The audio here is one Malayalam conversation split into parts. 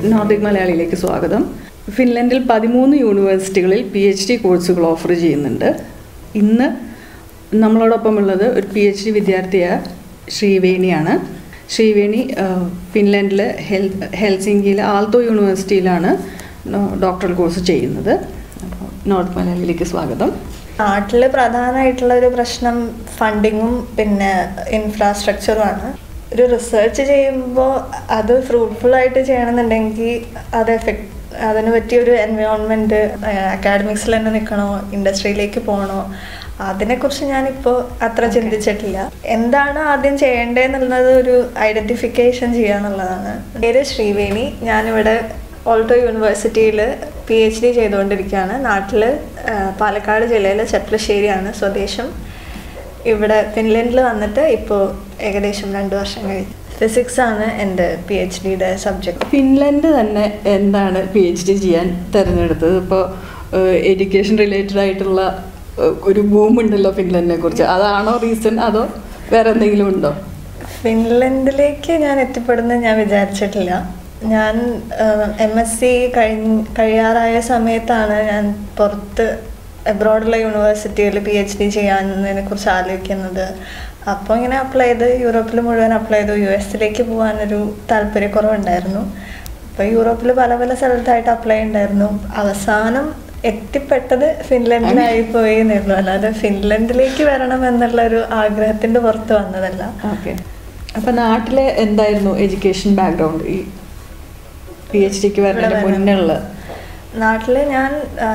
നോർഡിക് മലയാളിയിലേക്ക് സ്വാഗതം ഫിൻലൻഡിൽ പതിമൂന്ന് യൂണിവേഴ്സിറ്റികളിൽ പി എച്ച് ഡി കോഴ്സുകൾ ഓഫർ ചെയ്യുന്നുണ്ട് ഇന്ന് നമ്മളോടൊപ്പം ഉള്ളത് ഒരു പി എച്ച് ഡി വിദ്യാർത്ഥിയായ ശ്രീവേണിയാണ് ശ്രീവേണി ആഹ്, ഫിൻലൻഡിലെ ഹെൽ ഹെൽസിങ്കിയിലെ ആൽത്തോ യൂണിവേഴ്സിറ്റിയിലാണ് ഡോക്ടറൽ കോഴ്സ് ചെയ്യുന്നത് അപ്പോൾ നോർത്ത് മലയാളിയിലേക്ക് സ്വാഗതം നാട്ടിൽ പ്രധാനമായിട്ടുള്ള ഒരു പ്രശ്നം ഫണ്ടിങ്ങും പിന്നെ ഇൻഫ്രാസ്ട്രക്ചറുമാണ് ഒരു റിസർച്ച് ചെയ്യുമ്പോൾ അത് ഫ്രൂട്ട്ഫുൾ ആയിട്ട് ചെയ്യണമെന്നുണ്ടെങ്കിൽ അത് എഫക്ട് അതിന് പറ്റിയ ഒരു എൻവയോൺമെൻറ്റ് അക്കാഡമിക്സിൽ തന്നെ നിൽക്കണോ ഇൻഡസ്ട്രിയിലേക്ക് പോകണോ അതിനെക്കുറിച്ച് ഞാനിപ്പോൾ അത്ര ചിന്തിച്ചിട്ടില്ല എന്താണ് ആദ്യം ചെയ്യേണ്ടതെന്നുള്ളത് ഒരു ഐഡൻറ്റിഫിക്കേഷൻ ചെയ്യുക എന്നുള്ളതാണ് പേര് ശ്രീവേണി ഞാനിവിടെ ഓൾട്ടോ യൂണിവേഴ്സിറ്റിയിൽ പി എച്ച് ഡി ചെയ്തുകൊണ്ടിരിക്കുകയാണ് നാട്ടിൽ പാലക്കാട് ജില്ലയിലെ ചെപ്ലശ്ശേരിയാണ് സ്വദേശം ഇവിടെ ഫിൻലൻഡിൽ വന്നിട്ട് ഇപ്പോൾ ഏകദേശം രണ്ട് വർഷം കഴിഞ്ഞു ഫിസിക്സ് ആണ് എൻ്റെ പി എച്ച് ഡിയുടെ സബ്ജക്റ്റ് ഫിൻലൻഡ് തന്നെ എന്താണ് പി എച്ച് ഡി ചെയ്യാൻ തിരഞ്ഞെടുത്തത് ഇപ്പോൾ എഡ്യൂക്കേഷൻ റിലേറ്റഡ് ആയിട്ടുള്ള ഏഹ്, ഒരു ബൂം ഉണ്ടല്ലോ ഫിൻലൻഡിനെ കുറിച്ച് അതാണോ റീസൺ അതോ വേറെ എന്തെങ്കിലും ഉണ്ടോ ഫിൻലൻഡിലേക്ക് ഞാൻ എത്തിപ്പെടുന്നത് ഞാൻ വിചാരിച്ചിട്ടില്ല ഞാൻ എം എസ് സി കഴിഞ്ഞ് കഴിയാറായ സമയത്താണ് ഞാൻ പുറത്ത് എബ്രോഡുള്ള യൂണിവേഴ്സിറ്റിയിൽ പി എച്ച് ഡി ചെയ്യാനതിനെ കുറിച്ച് ആലോചിക്കുന്നത് അപ്പോൾ ഇങ്ങനെ അപ്ലൈ ചെയ്ത് യൂറോപ്പിൽ മുഴുവൻ അപ്ലൈ ചെയ്തു യു എസിലേക്ക് പോകാനൊരു താല്പര്യക്കുറവുണ്ടായിരുന്നു അപ്പോൾ യൂറോപ്പിൽ പല പല സ്ഥലത്തായിട്ട് അപ്ലൈ ഉണ്ടായിരുന്നു അവസാനം എത്തിപ്പെട്ടത് ഫിൻലൻഡിലായി പോയി എന്നിരുന്നു അല്ലാതെ ഫിൻലൻഡിലേക്ക് വരണം എന്നുള്ള ഒരു ആഗ്രഹത്തിന്റെ പുറത്ത് വന്നതല്ല ഓക്കെ അപ്പം നാട്ടിലെ എന്തായിരുന്നു എഡ്യൂക്കേഷൻ ബാക്ക്ഗ്രൗണ്ട് ഈ പി എച്ച് ഡിക്ക് വരുന്നതിന് ഇവിടെ മുന്നേ ഉള്ള നാട്ടിൽ ഞാൻ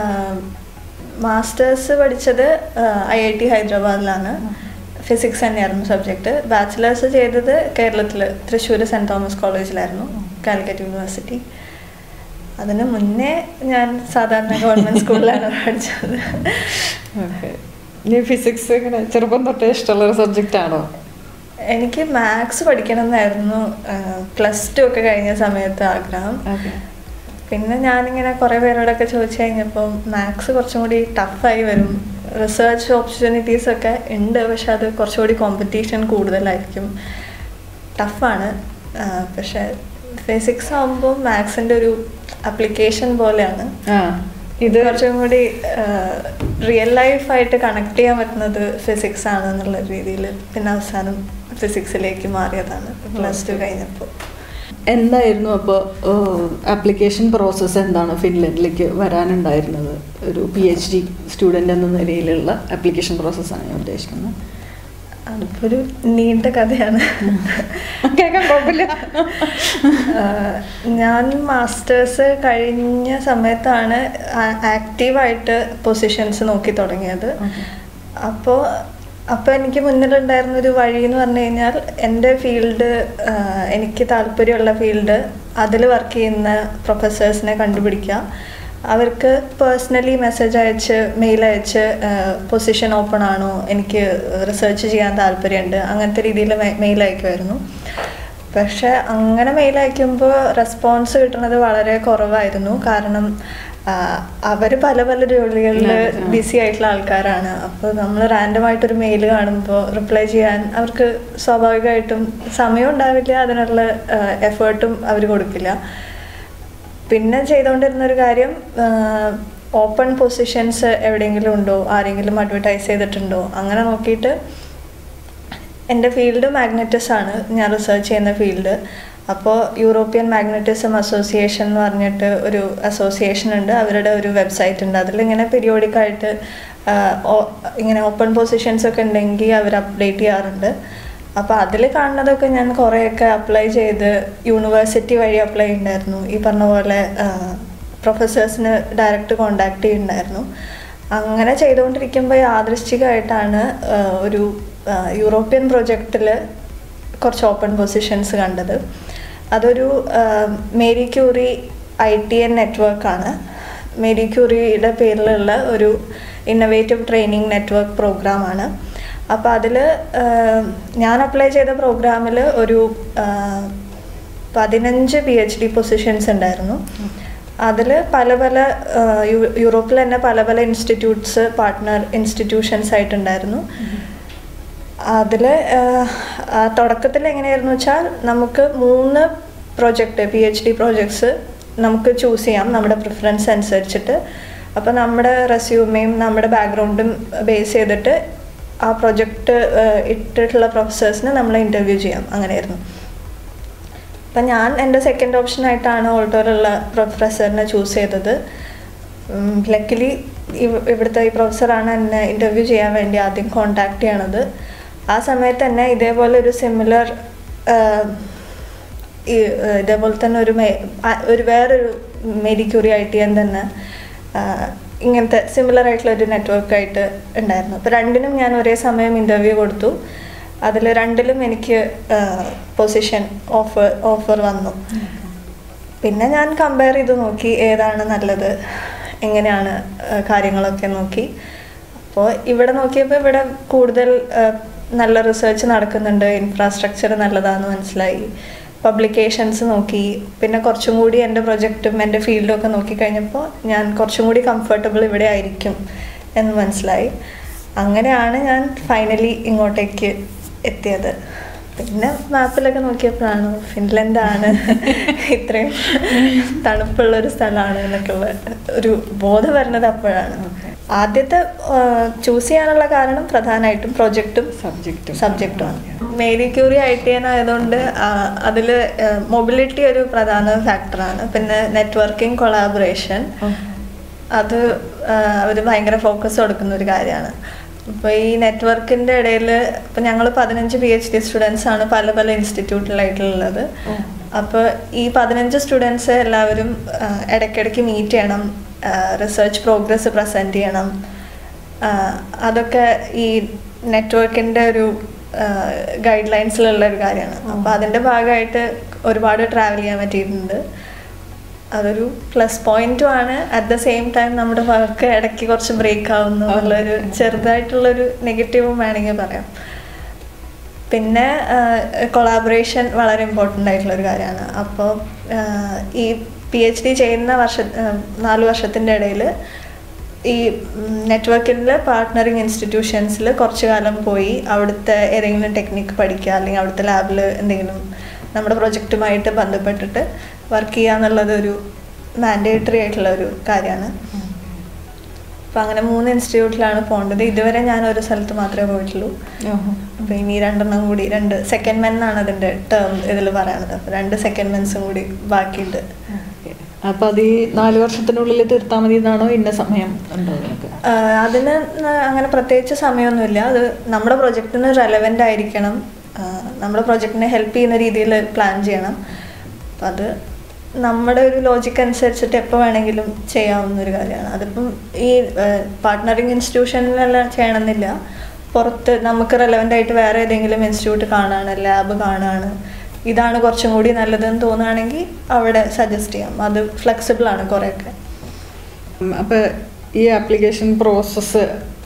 മാസ്റ്റേഴ്സ് പഠിച്ചത് ഐ ഐ ടി ഹൈദരാബാദിലാണ് ഫിസിക്സ് തന്നെയായിരുന്നു സബ്ജക്റ്റ് ബാച്ചിലേഴ്സ് ചെയ്തത് കേരളത്തിൽ തൃശ്ശൂർ സെൻറ് തോമസ് കോളേജിലായിരുന്നു കാലിക്കറ്റ് യൂണിവേഴ്സിറ്റി അതിന് മുന്നേ ഞാൻ സാധാരണ ഗവൺമെൻറ് സ്കൂളിലാണ് പഠിച്ചത് ഓക്കെ ഈ ഫിസിക്സ് ഇങ്ങനെ ചെറുപ്പം തൊട്ടേ ഇഷ്ടമുള്ള ഒരു സബ്ജക്റ്റ് ആണോ എനിക്ക് മാത്സ് പഠിക്കണം എന്നായിരുന്നു പ്ലസ് ടു ഒക്കെ കഴിഞ്ഞ സമയത്ത് ആഗ്രഹം ഓക്കെ പിന്നെ ഞാനിങ്ങനെ കുറേ പേരോടൊക്കെ ചോദിച്ചു കഴിഞ്ഞപ്പോൾ മാത്സ് കുറച്ചും കൂടി ടഫായി വരും റിസർച്ച് ഓപ്പർച്യൂണിറ്റീസ് ഒക്കെ ഉണ്ട് പക്ഷെ അത് കുറച്ചുകൂടി കോമ്പറ്റീഷൻ കൂടുതലായിരിക്കും ടഫാണ് പക്ഷെ ഫിസിക്സ് ആകുമ്പോൾ മാത്സിൻ്റെ ഒരു അപ്ലിക്കേഷൻ പോലെയാണ് ആ ഇത് കുറച്ചും കൂടി റിയൽ ലൈഫായിട്ട് കണക്ട് ചെയ്യാൻ പറ്റുന്നത് ഫിസിക്സ് ആണ് എന്നുള്ള രീതിയിൽ പിന്നെ അവസാനം ഫിസിക്സിലേക്ക് മാറിയതാണ് പ്ലസ് ടു കഴിഞ്ഞപ്പോൾ എന്തായിരുന്നു അപ്പോൾ ആപ്ലിക്കേഷൻ പ്രോസസ്സ് എന്താണ് ഫിൻലൻഡിലേക്ക് വരാനുണ്ടായിരുന്നത് ഒരു പി എച്ച് ഡി സ്റ്റുഡൻ്റ് എന്ന നിലയിലുള്ള ആപ്ലിക്കേഷൻ പ്രോസസ്സാണ് ഞാൻ ഉദ്ദേശിക്കുന്നത് അതിപ്പോൾ ഒരു നീണ്ട കഥയാണ് കേൾക്കാൻ കുഴപ്പമില്ല ആഹ് ഞാൻ മാസ്റ്റേഴ്സ് കഴിഞ്ഞ സമയത്താണ് ആക്റ്റീവായിട്ട് പൊസിഷൻസ് നോക്കി തുടങ്ങിയത് അപ്പോൾ അപ്പോൾ എനിക്ക് മുന്നിലുണ്ടായിരുന്ന ഒരു വഴി എന്ന് പറഞ്ഞു കഴിഞ്ഞാൽ എൻ്റെ ഫീൽഡ് എനിക്ക് താല്പര്യമുള്ള ഫീൽഡ് അതിൽ വർക്ക് ചെയ്യുന്ന പ്രൊഫസേഴ്സിനെ കണ്ടുപിടിക്കുക അവർക്ക് പേഴ്സണലി മെസ്സേജ് അയച്ച് മെയിൽ അയച്ച് പൊസിഷൻ ഓപ്പൺ ആണോ എനിക്ക് റിസർച്ച് ചെയ്യാൻ താല്പര്യമുണ്ട് അങ്ങനത്തെ രീതിയിൽ മെയിൽ അയക്കുമായിരുന്നു പക്ഷെ അങ്ങനെ മെയിൽ അയക്കുമ്പോൾ റെസ്പോൺസ് കിട്ടുന്നത് വളരെ കുറവായിരുന്നു കാരണം അവർ പല പല ജോലികളിൽ ബിസി ആയിട്ടുള്ള ആൾക്കാരാണ് അപ്പോൾ നമ്മൾ റാൻഡമായിട്ടൊരു മെയിൽ കാണുമ്പോൾ റിപ്ലൈ ചെയ്യാൻ അവർക്ക് സ്വാഭാവികമായിട്ടും സമയം ഉണ്ടാവില്ല അതിനുള്ള എഫേർട്ടും അവർ കൊടുക്കില്ല പിന്നെ ചെയ്തുകൊണ്ടിരുന്ന ഒരു കാര്യം ഓപ്പൺ പൊസിഷൻസ് എവിടെയെങ്കിലും ഉണ്ടോ ആരെങ്കിലും അഡ്വർടൈസ് ചെയ്തിട്ടുണ്ടോ അങ്ങനെ നോക്കിയിട്ട് എൻ്റെ ഫീൽഡ് മാഗ്നറ്റിസ് ആണ് ഞാൻ റിസർച്ച് ചെയ്യുന്ന ഫീൽഡ് അപ്പോൾ യൂറോപ്യൻ മാഗ്നറ്റിസം അസോസിയേഷൻ എന്ന് പറഞ്ഞിട്ട് ഒരു അസോസിയേഷൻ ഉണ്ട് അവരുടെ ഒരു വെബ്സൈറ്റ് ഉണ്ട് അതിലിങ്ങനെ പീരിയോഡിക്കായിട്ട് ഇങ്ങനെ ഓപ്പൺ പൊസിഷൻസ് ഒക്കെ ഉണ്ടെങ്കിൽ അവർ അപ്ഡേറ്റ് ചെയ്യാറുണ്ട് അപ്പോൾ അതിൽ കാണുന്നതൊക്കെ ഞാൻ കുറേയൊക്കെ അപ്ലൈ ചെയ്ത് യൂണിവേഴ്സിറ്റി വഴി അപ്ലൈ ഉണ്ടായിരുന്നു ഈ പറഞ്ഞ പോലെ പ്രൊഫസേഴ്സിന് ഡയറക്റ്റ് കോണ്ടാക്ട് ചെയ്യുന്നുണ്ടായിരുന്നു അങ്ങനെ ചെയ്തുകൊണ്ടിരിക്കുമ്പോൾ യാദൃശ്ചികമായിട്ടാണ് ഒരു യൂറോപ്യൻ പ്രൊജക്റ്റിൽ കുറച്ച് ഓപ്പൺ പൊസിഷൻസ് കണ്ടത് അതൊരു Marie Curie I T N നെറ്റ്വർക്കാണ് മേരി ക്യൂറിയുടെ പേരിലുള്ള ഒരു ഇന്നവേറ്റീവ് ട്രെയിനിങ് നെറ്റ്വർക്ക് പ്രോഗ്രാമാണ് അപ്പോൾ അതിൽ ഞാൻ അപ്ലൈ ചെയ്ത പ്രോഗ്രാമിൽ ഒരു പതിനഞ്ച് പി എച്ച് ഡി പൊസിഷൻസ് ഉണ്ടായിരുന്നു അതിൽ പല പല യൂറോപ്പിൽ തന്നെ പല പല ഇൻസ്റ്റിറ്റ്യൂട്ട്സ് പാർട്ട്ണർ ഇൻസ്റ്റിറ്റ്യൂഷൻസ് ആയിട്ടുണ്ടായിരുന്നു അതിൽ തുടക്കത്തിൽ എങ്ങനെയായിരുന്നു വെച്ചാൽ നമുക്ക് മൂന്ന് project P H D projects നമുക്ക് ചൂസ് ചെയ്യാം നമ്മുടെ പ്രിഫറൻസ് അനുസരിച്ചിട്ട് അപ്പോൾ നമ്മുടെ റെസ്യൂമേയും നമ്മുടെ ബാക്ക്ഗ്രൗണ്ടും ബേസ് ചെയ്തിട്ട് ആ പ്രൊജക്റ്റ് ഇട്ടിട്ടുള്ള പ്രൊഫസേഴ്സിനെ നമ്മൾ ഇൻ്റർവ്യൂ ചെയ്യാം അങ്ങനെയായിരുന്നു അപ്പം ഞാൻ എൻ്റെ സെക്കൻഡ് ഓപ്ഷനായിട്ടാണ് ഓൾട്ടോയിലുള്ള പ്രൊഫസറിനെ ചൂസ് ചെയ്തത് ലക്കിലി ഇവിടുത്തെ ഈ പ്രൊഫസറാണ് എന്നെ ഇൻ്റർവ്യൂ ചെയ്യാൻ വേണ്ടി ആദ്യം കോണ്ടാക്ട് ചെയ്യണത് ആ സമയത്ത് തന്നെ ഇതേപോലെ ഒരു സിമിലർ ഈ ഏഹ്, ഇതേപോലെ തന്നെ ഒരു മെ- ആ- ഒരു വേറൊരു മെഡിക്യൂറി ഐ ടി എൻ തന്നെ ആഹ്, ഇങ്ങനത്തെ സിമിലർ ആയിട്ടുള്ള ഒരു നെറ്റ്വർക്കായിട്ട് ഉണ്ടായിരുന്നു അപ്പോൾ രണ്ടിനും ഞാൻ ഒരേ സമയം ഇൻ്റർവ്യൂ കൊടുത്തു അതിൽ രണ്ടിലും എനിക്ക് പൊസിഷൻ ഓഫർ ഓഫർ വന്നു പിന്നെ ഞാൻ കമ്പയർ ചെയ്ത് നോക്കി ഏതാണ് നല്ലത് എങ്ങനെയാണ് ആ, കാര്യങ്ങളൊക്കെ നോക്കി അപ്പോൾ ഇവിടെ നോക്കിയപ്പോൾ ഇവിടെ കൂടുതൽ ആ, നല്ല റിസർച്ച് നടക്കുന്നുണ്ട് ഇൻഫ്രാസ്ട്രക്ചർ നല്ലതാണെന്ന് മനസ്സിലായി പബ്ലിക്കേഷൻസ് നോക്കി പിന്നെ കുറച്ചും കൂടി എൻ്റെ പ്രൊജക്റ്റും എൻ്റെ ഫീൽഡും ഒക്കെ നോക്കിക്കഴിഞ്ഞപ്പോൾ ഞാൻ കുറച്ചും കൂടി കംഫർട്ടബിൾ ഇവിടെ ആയിരിക്കും എന്ന് മനസ്സിലായി അങ്ങനെയാണ് ഞാൻ ഫൈനലി ഇങ്ങോട്ടേക്ക് എത്തിയത് പിന്നെ മാപ്പിലൊക്കെ നോക്കിയപ്പോഴാണ് ഫിൻലൻഡാണ് ഇത്രയും തണുപ്പുള്ള ഒരു സ്ഥലമാണ് എന്നൊക്കെയുള്ള ഒരു ബോധം വരുന്നത് അപ്പോഴാണ് ആദ്യത്തെ ചൂസ് ചെയ്യാനുള്ള കാരണം പ്രധാനമായിട്ടും പ്രൊജക്റ്റും സബ്ജക്റ്റും സബ്ജക്റ്റുമാണ് Marie Curie I T N ആയതുകൊണ്ട് അതിൽ മൊബിലിറ്റി ഒരു പ്രധാന ഫാക്ടറാണ് പിന്നെ നെറ്റ്വർക്കിംഗ് കൊളാബറേഷൻ അത് അവർ ഭയങ്കര ഫോക്കസ് കൊടുക്കുന്ന ഒരു കാര്യമാണ് അപ്പോൾ ഈ നെറ്റ്വർക്കിൻ്റെ ഇടയിൽ ഇപ്പം ഞങ്ങൾ പതിനഞ്ച് പി എച്ച് ഡി സ്റ്റുഡൻസ് ആണ് പല പല ഇൻസ്റ്റിറ്റ്യൂട്ടിലായിട്ടുള്ളത് അപ്പോൾ ഈ പതിനഞ്ച് സ്റ്റുഡൻസ് എല്ലാവരും ആ, ഇടയ്ക്കിടയ്ക്ക് മീറ്റ് ചെയ്യണം റിസർച്ച് പ്രോഗ്രസ് പ്രസൻറ്റ് ചെയ്യണം ആ, അതൊക്കെ ഈ നെറ്റ്വർക്കിൻ്റെ ഒരു ഗൈഡ് ലൈൻസിലുള്ള ഒരു കാര്യമാണ് അപ്പോൾ അതിൻ്റെ ഭാഗമായിട്ട് ഒരുപാട് ട്രാവൽ ചെയ്യാൻ പറ്റിയിട്ടുണ്ട് അതൊരു പ്ലസ് പോയിന്റും ആണ് അറ്റ് ദ സെയിം ടൈം നമ്മുടെ വർക്ക് ഇടയ്ക്ക് കുറച്ച് ബ്രേക്ക് ആവുന്നു എന്നുള്ളൊരു ചെറുതായിട്ടുള്ളൊരു നെഗറ്റീവും വേണമെങ്കിൽ പറയാം പിന്നെ കൊളാബറേഷൻ വളരെ ഇമ്പോർട്ടൻ്റ് ആയിട്ടുള്ള ഒരു കാര്യമാണ് അപ്പോൾ ഈ പി എച്ച് ഡി ചെയ്യുന്ന വർഷ ആഹ് നാല് വർഷത്തിൻ്റെ ഇടയിൽ ഈ നെറ്റ്വർക്കിൽ പാർട്ട്ണറിങ് ഇൻസ്റ്റിറ്റ്യൂഷൻസിൽ കുറച്ച് കാലം പോയി അവിടുത്തെ ഏതെങ്കിലും ടെക്നിക്ക് പഠിക്കുക അല്ലെങ്കിൽ അവിടുത്തെ ലാബിൽ എന്തെങ്കിലും നമ്മുടെ പ്രൊജക്റ്റുമായിട്ട് ബന്ധപ്പെട്ടിട്ട് വർക്ക് ചെയ്യുക എന്നുള്ളത് ഒരു മാൻഡേറ്ററി ആയിട്ടുള്ള ഒരു കാര്യമാണ് അപ്പോൾ അങ്ങനെ മൂന്ന് ഇൻസ്റ്റിറ്റ്യൂട്ടിലാണ് പോകേണ്ടത് ഇതുവരെ ഞാൻ ഒരു സ്ഥലത്ത് മാത്രമേ പോയിട്ടുള്ളൂ അപ്പോൾ ഇനി രണ്ടെണ്ണം കൂടി രണ്ട് സെക്കൻഡ് മെൻ ആണ് അതിൻ്റെ ടേം ഇതിൽ പറയണത് അപ്പോൾ രണ്ട് സെക്കൻഡ് മെൻസും കൂടി ബാക്കിയുണ്ട് അപ്പൊ അത് ഈ നാല് വർഷത്തിനുള്ളിൽ തീർത്താൽ മതി എന്നാണോ ഇന്ന സമയം ഉണ്ടോ നിനക്ക് ആഹ് അതിന് ന- അങ്ങനെ പ്രത്യേകിച്ച് സമയമൊന്നുമില്ല അത് നമ്മുടെ പ്രൊജക്റ്റിന് റെലവെൻ്റ് ആയിരിക്കണം ആഹ് നമ്മുടെ പ്രൊജക്റ്റിനെ ഹെൽപ്പ് ചെയ്യുന്ന രീതിയിൽ പ്ലാൻ ചെയ്യണം അപ്പം അത് നമ്മുടെ ഒരു ലോജിക്ക് അനുസരിച്ചിട്ട് എപ്പോൾ വേണമെങ്കിലും ചെയ്യാവുന്ന ഒരു കാര്യമാണ് അതിപ്പം ഈ പാർട്ട്ണറിങ് ഇൻസ്റ്റിറ്റ്യൂഷനിലെല്ലാം ചെയ്യണമെന്നില്ല പുറത്ത് നമുക്ക് റെലവെൻ്റ് ആയിട്ട് വേറെ ഏതെങ്കിലും ഇൻസ്റ്റിറ്റ്യൂട്ട് കാണാണ് ലാബ് കാണാണ് ഇതാണ് കുറച്ചും കൂടി നല്ലതെന്ന് തോന്നുകയാണെങ്കിൽ അവിടെ സജസ്റ്റ് ചെയ്യാം അത് ഫ്ലെക്സിബിൾ ആണ് കുറേയൊക്കെ ഉം, അപ്പൊ ഈ ആപ്ലിക്കേഷൻ പ്രോസസ്സ്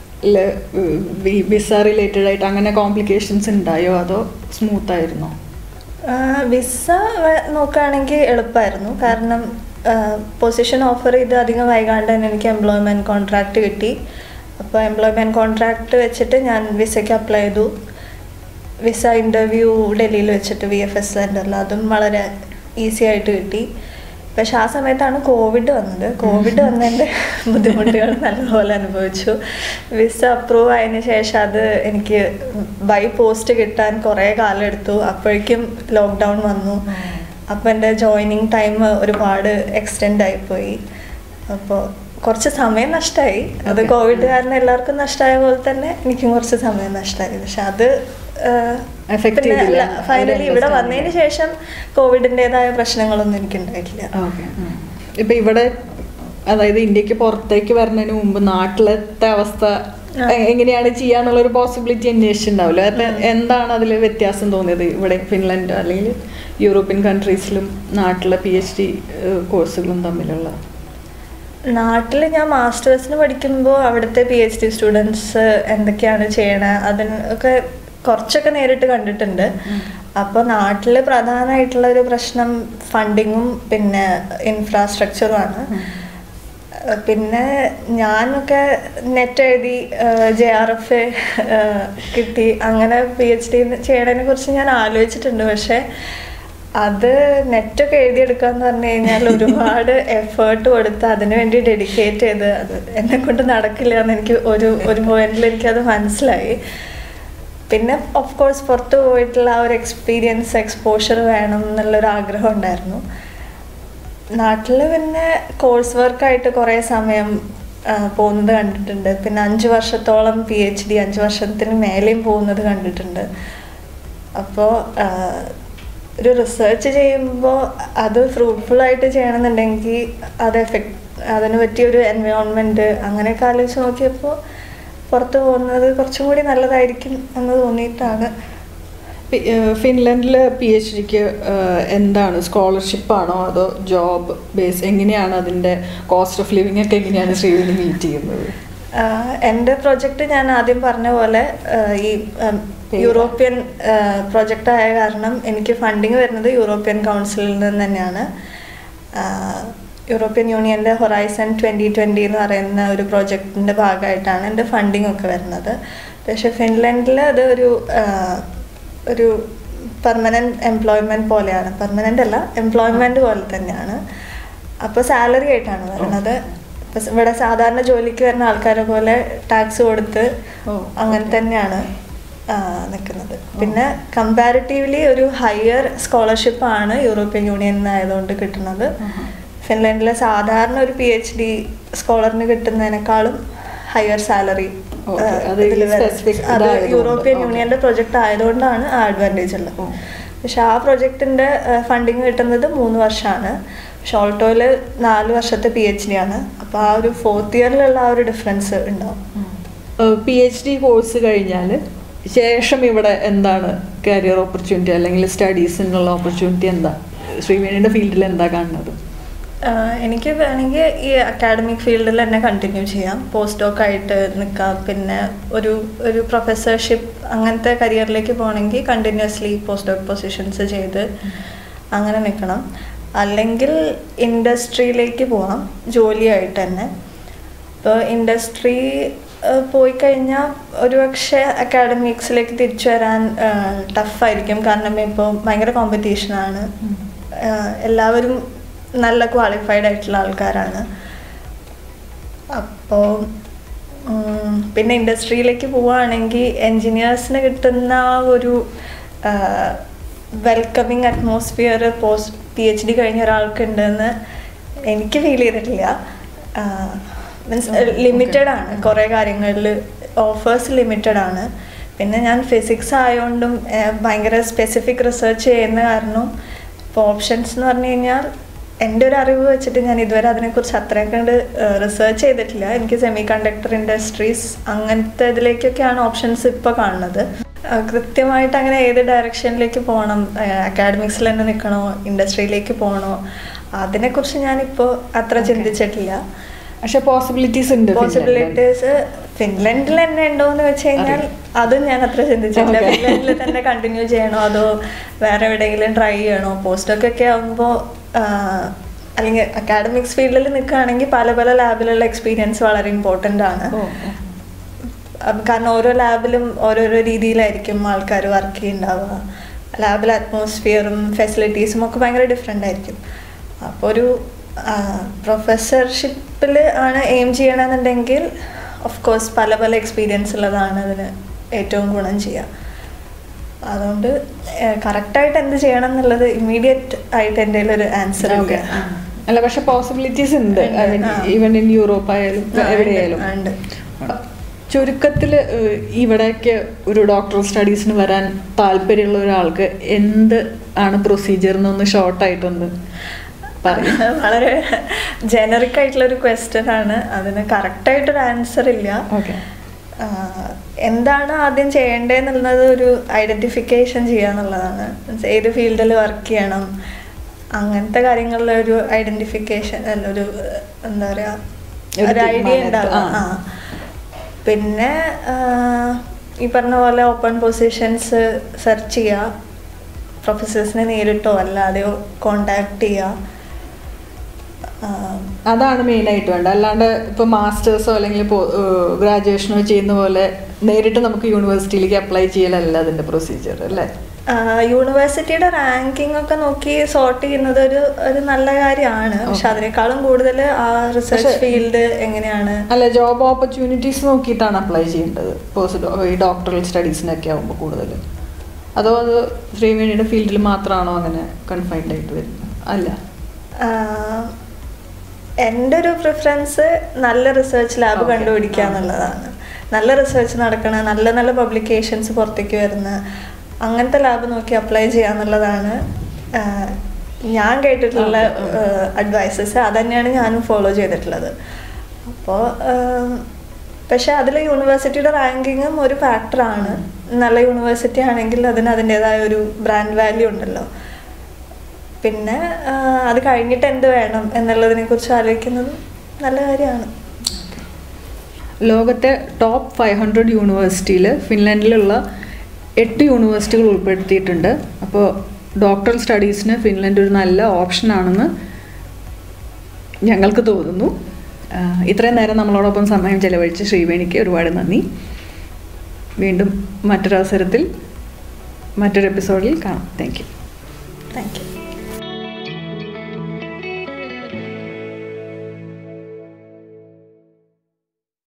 വിസ റിലേറ്റഡ് ആയിട്ട് അങ്ങനെ കോംപ്ലിക്കേഷൻസ് ഉണ്ടായോ അതോ സ്മൂത്ത് ആയിരുന്നോ വിസ നോക്കുകയാണെങ്കിൽ എളുപ്പമായിരുന്നു കാരണം പൊസിഷൻ ഓഫർ ചെയ്ത് അധികം വൈകാണ്ട് തന്നെ എനിക്ക് എംപ്ലോയ്മെൻറ്റ് കോൺട്രാക്റ്റ് കിട്ടി അപ്പോൾ എംപ്ലോയ്മെൻറ്റ് കോൺട്രാക്റ്റ് വെച്ചിട്ട് ഞാൻ വിസയ്ക്ക് അപ്ലൈ ചെയ്തു വിസ ഇൻ്റർവ്യൂ ഡൽഹിയിൽ വെച്ചിട്ട് വി എഫ് എസ് സെൻറ്ററിൽ അതും വളരെ ഈസി ആയിട്ട് കിട്ടി പക്ഷെ ആ സമയത്താണ് കോവിഡ് വന്നത് കോവിഡ് വന്നതിൻ്റെ ബുദ്ധിമുട്ടുകൾ നല്ലപോലെ അനുഭവിച്ചു വിസ അപ്രൂവ് ആയതിനു ശേഷം അത് എനിക്ക് ബൈ പോസ്റ്റ് കിട്ടാൻ കുറേ കാലം എടുത്തു അപ്പോഴേക്കും ലോക്ക്ഡൗൺ വന്നു അപ്പോൾ എൻ്റെ ജോയിനിങ് ടൈം ഒരുപാട് എക്സ്റ്റെൻഡ് ആയിപ്പോയി അപ്പോൾ കുറച്ച് സമയം നഷ്ടമായി അത് Okay. കോവിഡ് കാരണം എല്ലാവർക്കും നഷ്ടമായ പോലെ തന്നെ എനിക്കും കുറച്ച് സമയം നഷ്ടമായി പക്ഷെ അത് Affect ചെയ്തില്ല. ഫൈനലി ഒരു ഇവിടെ understanding. വന്നതിന് ശേഷം കോവിഡിൻ്റെതായ പ്രശ്നങ്ങളൊന്നും എനിക്ക് ഉണ്ടായിട്ടില്ല ഓക്കെ ഇപ്പൊ ഇവിടെ അതായത് ഇന്ത്യക്ക് പുറത്തേക്ക് വരുന്നതിന് മുമ്പ് നാട്ടിലത്തെ അവസ്ഥ ആ. എ- എങ്ങനെയാണ് ചെയ്യാന്നുള്ള ഒരു പോസിബിലിറ്റി അന്വേഷിച്ചിട്ടുണ്ടാവില്ല അപ്പൊ എന്താണ് അതിൽ വ്യത്യാസം തോന്നിയത് ഇവിടെ ഫിൻലൻഡ് അല്ലെങ്കിൽ യൂറോപ്യൻ കൺട്രീസിലും നാട്ടിലെ പി എച്ച് ഡി കോഴ്സുകളും തമ്മിലുള്ള നാട്ടിൽ ഞാൻ മാസ്റ്റേഴ്സിന് പഠിക്കുമ്പോൾ അവിടുത്തെ പി എച്ച് ഡി സ്റ്റുഡൻസ് എന്തൊക്കെയാണ് ചെയ്യണത് അതിനൊക്കെ കുറച്ചൊക്കെ നേരിട്ട് കണ്ടിട്ടുണ്ട് അപ്പോൾ നാട്ടിൽ പ്രധാനമായിട്ടുള്ള ഒരു പ്രശ്നം ഫണ്ടിങ്ങും പിന്നെ ഇൻഫ്രാസ്ട്രക്ചറുമാണ് പിന്നെ ഞാനൊക്കെ നെറ്റ് എഴുതി ജെ ആർ എഫ് കിട്ടി അങ്ങനെ പി എച്ച് ഡി ചെയ്യണതിനെ കുറിച്ച് ഞാൻ ആലോചിച്ചിട്ടുണ്ട് പക്ഷേ അത് നെറ്റൊക്കെ എഴുതിയെടുക്കാന്ന് പറഞ്ഞു കഴിഞ്ഞാൽ ഒരുപാട് എഫേർട്ട് കൊടുത്ത് അതിനു വേണ്ടി ഡെഡിക്കേറ്റ് ചെയ്ത് അത് എന്നെ കൊണ്ട് നടക്കില്ല എന്ന് എനിക്ക് ഒരു ഒരു പോയിന്റിൽ എനിക്കത് മനസ്സിലായി പിന്നെ ഓഫ് കോഴ്സ് പുറത്ത് പോയിട്ടുള്ള ആ ഒരു എക്സ്പീരിയൻസ് എക്സ്പോഷർ വേണം എന്നുള്ളൊരു ആഗ്രഹം ഉണ്ടായിരുന്നു നാട്ടിൽ പിന്നെ കോഴ്സ് വർക്കായിട്ട് കുറേ സമയം ആ, പോകുന്നത് കണ്ടിട്ടുണ്ട് പിന്നെ അഞ്ച് വർഷത്തോളം പി എച്ച് ഡി അഞ്ച് വർഷത്തിന് മേലെയും പോകുന്നത് കണ്ടിട്ടുണ്ട് അപ്പോൾ ഒരു റിസർച്ച് ചെയ്യുമ്പോൾ അത് ഫ്രൂട്ട്ഫുൾ ആയിട്ട് ചെയ്യണമെന്നുണ്ടെങ്കിൽ അത് എഫക്ട് അതിന് പറ്റിയ ഒരു എൻവയോൺമെൻറ്റ് അങ്ങനെയൊക്കെ ആലോചിച്ച് നോക്കിയപ്പോൾ പുറത്ത് പോകുന്നത് കുറച്ചും കൂടി നല്ലതായിരിക്കും എന്ന് തോന്നിയിട്ടാണ് ഫിൻലൻഡിൽ പി എച്ച് ഡിക്ക് എന്താണ് സ്കോളർഷിപ്പാണോ അതോ ജോബ് ബേസ് എങ്ങനെയാണ് അതിൻ്റെ കോസ്റ്റ് ഓഫ് ലിവിംഗ് ഒക്കെ എങ്ങനെയാണ് ശ്രീവിനി മീറ്റ് ചെയ്യുന്നത് ആഹ് എൻ്റെ പ്രൊജക്റ്റ് ഞാൻ ആദ്യം പറഞ്ഞ പോലെ ആഹ് ഈ ഉം, യൂറോപ്യൻ പ്രൊജക്റ്റ് ആയ കാരണം എനിക്ക് ഫണ്ടിങ് വരുന്നത് യൂറോപ്യൻ കൗൺസിലിൽ നിന്ന് തന്നെയാണ് ആഹ് യൂറോപ്യൻ യൂണിയൻ്റെ ഹൊറൈസൺ ട്വൻറ്റി ട്വൻറ്റി എന്ന് പറയുന്ന ഒരു പ്രൊജക്റ്റിൻ്റെ ഭാഗമായിട്ടാണ് എൻ്റെ ഫണ്ടിങ് ഒക്കെ വരുന്നത് പക്ഷേ ഫിൻലൻഡിൽ അത് ഒരു ആഹ്, ഒരു പെർമനൻറ്റ് എംപ്ലോയ്മെൻറ്റ് പോലെയാണ് പെർമനൻ്റ് അല്ല എംപ്ലോയ്മെൻറ്റ് പോലെ തന്നെയാണ് അപ്പോൾ സാലറി ആയിട്ടാണ് വരുന്നത് ഇപ്പൊ ഇവിടെ സാധാരണ ജോലിക്ക് വരുന്ന ആൾക്കാരെ പോലെ ടാക്സ് കൊടുത്ത് ഓ, അങ്ങനെ തന്നെയാണ് നിൽക്കുന്നത് പിന്നെ കമ്പാരിറ്റീവ്ലി ഒരു ഹയർ സ്കോളർഷിപ്പ് ആണ് യൂറോപ്യൻ യൂണിയൻ ആയതുകൊണ്ട് കിട്ടുന്നത് ഫിൻലൻഡിലെ സാധാരണ ഒരു പി എച്ച് ഡി സ്കോളറിന് കിട്ടുന്നതിനേക്കാളും ഹയർ സാലറി Okay, അത് ഈ specific അത് ഇതായതുകൊണ്ട്. European Okay. യൂണിയന്റെ പ്രൊജക്റ്റ് ആയതുകൊണ്ടാണ് ആ അഡ്വാൻറ്റേജ് ഉള്ളത് ഓ. പക്ഷെ ആ പ്രൊജക്റ്റിന്റെ ഫണ്ടിങ് കിട്ടുന്നത് മൂന്ന് വർഷമാണ് പക്ഷെ ഓൾട്ടോയിൽ നാല് വർഷത്തെ പി എച്ച് ഡി ആണ് അപ്പോൾ ആ ഒരു ഫോർത്ത് ഇയറിലുള്ള ആ ഒരു ഡിഫറൻസ് ഉണ്ടാവും പി എച്ച് ഡി കോഴ്സ് കഴിഞ്ഞാൽ ശേഷം ഇവിടെ എന്താണ് കരിയർ ഓപ്പർച്യൂണിറ്റി അല്ലെങ്കിൽ സ്റ്റഡീസിനുള്ള ഓപ്പർച്യൂണിറ്റി എന്താ ശ്രീവേണിയുടെ ഫീൽഡിൽ എന്താ കാണുന്നത് ആഹ് എനിക്ക് വേണമെങ്കിൽ ഈ അക്കാഡമിക് ഫീൽഡിൽ തന്നെ കണ്ടിന്യൂ ചെയ്യാം പോസ്റ്റ് ഡോക്ക് ആയിട്ട് നിൽക്കാം പിന്നെ ഒരു ഒരു പ്രൊഫസർഷിപ്പ് അങ്ങനത്തെ കരിയറിലേക്ക് പോകണമെങ്കിൽ കണ്ടിന്യൂസ്ലി പോസ്റ്റ് ഡോക്ക് പൊസിഷൻസ് ചെയ്ത് അങ്ങനെ നിൽക്കണം അല്ലെങ്കിൽ ഇൻഡസ്ട്രിയിലേക്ക് പോവാം ജോലിയായിട്ട് തന്നെ ഇപ്പോൾ ഇൻഡസ്ട്രി പോയി കഴിഞ്ഞാൽ ഒരുപക്ഷെ അക്കാഡമിക്സിലേക്ക് തിരിച്ചു വരാൻ ടഫായിരിക്കും കാരണം ഇപ്പോൾ ഭയങ്കര കോമ്പറ്റീഷനാണ് എല്ലാവരും നല്ല ക്വാളിഫൈഡ് ആയിട്ടുള്ള ആൾക്കാരാണ് അപ്പോൾ പിന്നെ ഇൻഡസ്ട്രിയിലേക്ക് പോവുകയാണെങ്കിൽ എൻജിനീയേഴ്സിന് കിട്ടുന്ന ആ ഒരു welcoming atmosphere post P H D കഴിഞ്ഞ ഒരാൾക്കുണ്ടെന്ന് എനിക്ക് ഫീൽ ചെയ്തിട്ടില്ല മീൻസ് ലിമിറ്റഡ് ആണ് കുറേ കാര്യങ്ങളിൽ ഓഫേഴ്സ് ലിമിറ്റഡ് ആണ് പിന്നെ ഞാൻ ഫിസിക്സ് ആയതുകൊണ്ടും ഏഹ്, ഭയങ്കര സ്പെസിഫിക് റിസർച്ച് ചെയ്യുന്ന കാരണവും ഇപ്പോൾ ഓപ്ഷൻസ് എന്ന് പറഞ്ഞു കഴിഞ്ഞാൽ എൻ്റെ ഒരു അറിവ് വെച്ചിട്ട് ഞാൻ ഇതുവരെ അതിനെക്കുറിച്ച് അത്രയും കണ്ട് റിസർച്ച് ചെയ്തിട്ടില്ല എനിക്ക് സെമി കണ്ടക്ടർ ഇൻഡസ്ട്രീസ് അങ്ങനത്തെ ഇതിലേക്കൊക്കെയാണ് ഓപ്ഷൻസ് ഇപ്പോൾ കാണുന്നത് ആ, കൃത്യമായിട്ട് അങ്ങനെ ഏത് ഡയറക്ഷനിലേക്ക് പോകണം അക്കാഡമിക്സിൽ തന്നെ നിൽക്കണോ ഇൻഡസ്ട്രിയിലേക്ക് പോകണോ അതിനെക്കുറിച്ച് ഞാനിപ്പോൾ അത്ര ചിന്തിച്ചിട്ടില്ല പക്ഷെ പോസിബിലിറ്റീസ് ഉണ്ട് പോസിബിലിറ്റീസ് ഫിൻലൻഡിൽ തന്നെ ഉണ്ടോ എന്ന് വെച്ച് കഴിഞ്ഞാൽ അതും ഞാൻ അത്ര ചിന്തിച്ചിട്ടില്ല Okay. ഫിൻലൻഡിൽ തന്നെ കണ്ടിന്യൂ ചെയ്യണോ അതോ വേറെ എവിടെയെങ്കിലും ട്രൈ ചെയ്യണോ പോസ്റ്റ് ഒക്കെ ഒക്കെ ആകുമ്പോൾ അല്ലെങ്കിൽ അക്കാഡമിക്സ് ഫീൽഡിൽ നിൽക്കുകയാണെങ്കിൽ പല പല ലാബിലുള്ള എക്സ്പീരിയൻസ് വളരെ ഇമ്പോർട്ടൻ്റ് ആണ് ഓ, ഉം, കാരണം ഓരോ ലാബിലും ഓരോരോ രീതിയിലായിരിക്കും ആൾക്കാർ വർക്ക് ചെയ്യുന്നുണ്ടാവുക ലാബിലെ അറ്റ്മോസ്ഫിയറും ഫെസിലിറ്റീസും ഒക്കെ ഭയങ്കര ഡിഫറെൻ്റ് ആയിരിക്കും അപ്പോൾ ഒരു പ്രൊഫസർഷിപ്പിൽ ആണ് എയിം ചെയ്യണമെന്നുണ്ടെങ്കിൽ ഓഫ് കോഴ്സ് പല പല എക്സ്പീരിയൻസ് ഉള്ളതാണ് അതിന് ഏറ്റവും ഗുണം ചെയ്യുക അതുകൊണ്ട് കറക്റ്റായിട്ട് എന്ത് ചെയ്യണം എന്നുള്ളത് ഇമ്മീഡിയറ്റ് ആയിട്ട് എൻ്റെ ഒരു ആൻസർ ഓക്കെ അല്ല പക്ഷെ പോസിബിലിറ്റീസ് ഉണ്ട് ഉണ്ട്, ആ. ഈവൻ ഇൻ യൂറോപ്പ് ആയാലും എവിടെയായാലും ഉണ്ട് ചുരുക്കത്തിൽ ഇവിടേക്ക് ഒരു ഡോക്ടറൽ സ്റ്റഡീസിന് വരാൻ താല്പര്യമുള്ള ഒരാൾക്ക് എന്ത് ആണ് പ്രൊസീജിയർ എന്നൊന്ന് ഷോർട്ടായിട്ടൊന്ന് പറയും വളരെ ജനറിക് ആയിട്ടുള്ള ഒരു ക്വസ്റ്റ്യൻ ആണ് അതിന് കറക്റ്റ് ആയിട്ടൊരു ആൻസർ ഇല്ല ഓക്കെ ആഹ് എന്താണ് ആദ്യം ചെയ്യേണ്ടതെന്നുള്ളത് ഒരു ഐഡന്റിഫിക്കേഷൻ ചെയ്യുക എന്നുള്ളതാണ് Means ഏത് ഫീൽഡിൽ വർക്ക് ചെയ്യണം അങ്ങനത്തെ കാര്യങ്ങളിലെ ഒരു ഐഡന്റിഫിക്കേഷൻ അല്ല ഒരു ഏഹ്, എന്താ പറയാ ഒരു ഒരു ഐഡിയ തീരുമാനം ഉണ്ടാവും ആ. ആ പിന്നെ ആഹ്, ഈ പറഞ്ഞ പോലെ ഓപ്പൺ പൊസിഷൻസ് സെർച്ച് ചെയ്യുക പ്രൊഫസേഴ്സിനെ നേരിട്ടോ അല്ലാതെയോ കോണ്ടാക്ട് ചെയ്യുക ആഹ്, അതാണ് മെയിനായിട്ട് വേണ്ടത് അല്ലാണ്ട് ഇപ്പോൾ മാസ്റ്റേഴ്സോ അല്ലെങ്കിൽ ഗ്രാജുവേഷനോ ചെയ്യുന്ന പോലെ നേരിട്ട് നമുക്ക് യൂണിവേഴ്സിറ്റിയിലേക്ക് അപ്ലൈ ചെയ്യലല്ല അതിൻ്റെ പ്രൊസീജിയർ അല്ലേ യൂണിവേഴ്സിറ്റിയുടെ റാങ്കിങ് ഒക്കെ നോക്കി സോർട്ട് ചെയ്യുന്നത് ഒരു ഒരു നല്ല കാര്യമാണ് പക്ഷെ അതിനേക്കാളും കൂടുതൽ ആ റിസർച്ച് പക്ഷെ- ഫീൽഡ് എങ്ങനെയാണ് അല്ല ജോബ് ഓപ്പർച്യൂണിറ്റീസ് നോക്കിയിട്ടാണ് അപ്ലൈ ചെയ്യേണ്ടത് പോസ്റ്റ് ഈ ഡോക്ടറൽ സ്റ്റഡീസിനൊക്കെ ആകുമ്പോൾ കൂടുതൽ അതോ അത് ശ്രീവേണിയുടെ ഫീൽഡിൽ മാത്രമാണോ അങ്ങനെ കൺഫൈൻഡ് ആയിട്ട് വരുന്നത് അല്ല ആഹ് എൻ്റെ ഒരു പ്രിഫറൻസ് നല്ല റിസർച്ച് ലാബ് Okay. കണ്ടുപിടിക്കുക ആ. എന്നുള്ളതാണ് നല്ല റിസർച്ച് നടക്കണ നല്ല നല്ല പബ്ലിക്കേഷൻസ് പുറത്തേക്ക് വരുന്ന അങ്ങനത്തെ ലാബ് നോക്കി അപ്ലൈ ചെയ്യുക എന്നുള്ളതാണ് ആഹ് ഞാൻ കേട്ടിട്ടുള്ള Okay. അഡ്വൈസസ് അതന്നെയാണ് ഞാനും ഫോളോ ചെയ്തിട്ടുള്ളത് അപ്പോൾ പക്ഷെ അതിൽ യൂണിവേഴ്സിറ്റിയുടെ റാങ്കിങ്ങും ഒരു ഫാക്ടറാണ് നല്ല യൂണിവേഴ്സിറ്റി ആണെങ്കിൽ അതിന് അതിൻ്റെതായ ഒരു ബ്രാൻഡ് വാല്യൂ ഉണ്ടല്ലോ പിന്നെ ആ, അത് കഴിഞ്ഞിട്ട് എന്ത് വേണം എന്നുള്ളതിനെ കുറിച്ച് ആലോചിക്കുന്നത് നല്ല കാര്യമാണ് ലോകത്തെ ടോപ്പ് ഫൈവ് ഹൺഡ്രഡ് യൂണിവേഴ്സിറ്റിയിൽ ഫിൻലാൻഡിലുള്ള എട്ട് യൂണിവേഴ്സിറ്റികൾ ഉൾപ്പെടുത്തിയിട്ടുണ്ട് അപ്പോൾ ഡോക്ടറൽ സ്റ്റഡീസിന് ഫിൻലാൻഡ് ഒരു നല്ല ഓപ്ഷനാണെന്ന് ഞങ്ങൾക്ക് തോന്നുന്നു ആഹ് ഇത്രയും നേരം നമ്മളോടൊപ്പം സമയം ചെലവഴിച്ച ശ്രീവേണിക്ക് ഒരുപാട് നന്ദി വീണ്ടും മറ്റൊരവസരത്തിൽ മറ്റൊരു എപ്പിസോഡിൽ കാണാം താങ്ക് യു താങ്ക് യു